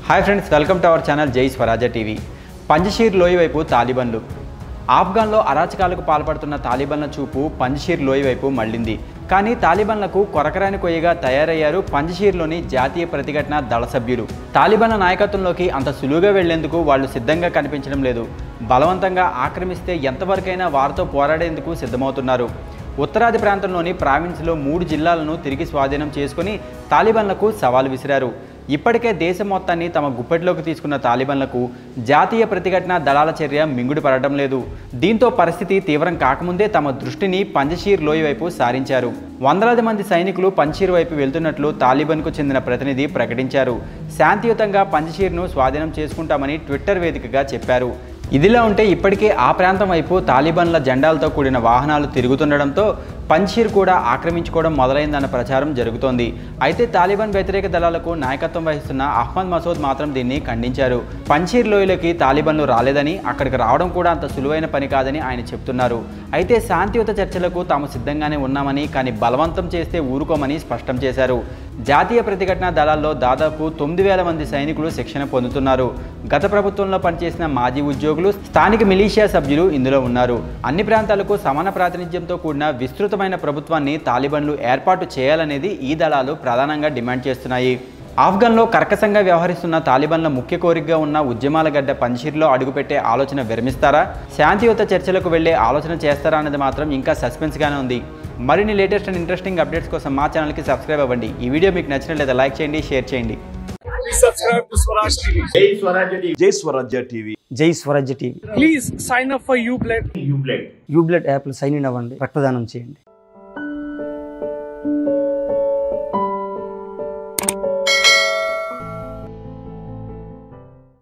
Hi friends welcome to our channel Jai Swaraj TV పంజషీర్ లోయ వైపు తాలిబన్లు ఆఫ్ఘన్లో అరాచకాలకు పాల్పడుతున్న తాలిబన్ల చూపు పంజషీర్ లోయ వైపు మళ్ళింది కానీ తాలిబన్లకు కొరకరాని కొయ్యగా తయారయ్యారు పంజషీర్లోని జాతీయ ప్రతిఘటన దళ సభ్యులు తాలిబన్ల నాయకత్వంలోకి అంత సులువుగా వెళ్లేందుకు వాళ్ళు సిద్ధంగా కనిపించడం లేదు బలవంతంగా ఆక్రమిస్తే ఎంతవరకైనా వారితో పోరాడేందుకు సిద్ధమవుతున్నారు ఉత్తరాది ప్రాంతంలోని ప్రావిన్స్లో మూడు జిల్లాలను తిరిగి స్వాధీనం చేసుకుని తాలిబన్లకు సవాల్ విసిరారు ఇప్పటికే దేశం మొత్తాన్ని తమ గుప్పెట్లోకి తీసుకున్న తాలిబన్లకు జాతీయ ప్రతిఘటన దళాల చర్య మింగుడు పడటం లేదు దీంతో పరిస్థితి తీవ్రం కాకముందే తమ దృష్టిని పంజషీర్ లోయ వైపు సారించారు వందలాది మంది సైనికులు పంజషీర్ వైపు వెళ్తున్నట్లు తాలిబన్కు చెందిన ప్రతినిధి ప్రకటించారు శాంతియుతంగా పంజషీర్ను స్వాధీనం చేసుకుంటామని ట్విట్టర్ వేదికగా చెప్పారు ఇదిలా ఉంటే ఇప్పటికే ఆ ప్రాంతం వైపు తాలిబాన్ల జెండాలతో కూడిన వాహనాలు తిరుగుతుండడంతో పంచీర్ కూడా ఆక్రమించుకోవడం మొదలైందన్న ప్రచారం జరుగుతోంది అయితే తాలిబాన్ వ్యతిరేక దళాలకు నాయకత్వం వహిస్తున్న అహ్మద్ మసూద్ మాత్రం దీన్ని ఖండించారు పంచీర్ లోయలోకి తాలిబాన్లు రాలేదని అక్కడికి రావడం కూడా అంత సులువైన పని కాదని ఆయన చెప్తున్నారు అయితే శాంతియుత చర్చలకు తాము సిద్ధంగానే ఉన్నామని కానీ బలవంతం చేస్తే ఊరుకోమని స్పష్టం చేశారు జాతీయ ప్రతిఘటన దళాల్లో దాదాపు తొమ్మిది వేల మంది సైనికులు శిక్షణ పొందుతున్నారు గత ప్రభుత్వంలో పనిచేసిన మాజీ ఉద్యోగులు స్థానిక మిలీషియా సభ్యులు ఇందులో ఉన్నారు అన్ని ప్రాంతాలకు సమాన ప్రాతినిధ్యంతో కూడిన విస్తృతమైన ప్రభుత్వాన్ని తాలిబన్లు ఏర్పాటు చేయాలనేది ఈ దళాలు ప్రధానంగా డిమాండ్ చేస్తున్నాయి ఆఫ్ఘన్లో కర్కశంగా వ్యవహరిస్తున్న తాలిబాన్ల ముఖ్య కోరికగా ఉన్న ఉద్యమాల గడ్డ పంజీర్లో అడుగుపెట్టే ఆలోచన విరమిస్తారా శాంతియుత చర్చలకు వెళ్లే ఆలోచన చేస్తారా అనేది మాత్రం ఇంకా సస్పెన్స్గానే ఉంది మరిన్ని లేటెస్ట్ అండ్ ఇంట్రెస్టింగ్ అప్డేట్స్ కోసం మా ఛానల్కి సబ్స్క్రైబ్ అవ్వండి ఈ వీడియో మీకు నచ్చినట్లయితే లైక్ చేయండి షేర్ చేయండి Please subscribe to Swaraj TV. జై Swarajya TV Jai Swarajya TV Jai Swarajya TV Please sign up for UBLED. Ublet Ublet యాప్లో సైన్ ఇన్ అవ్వండి రక్తదానం చేయండి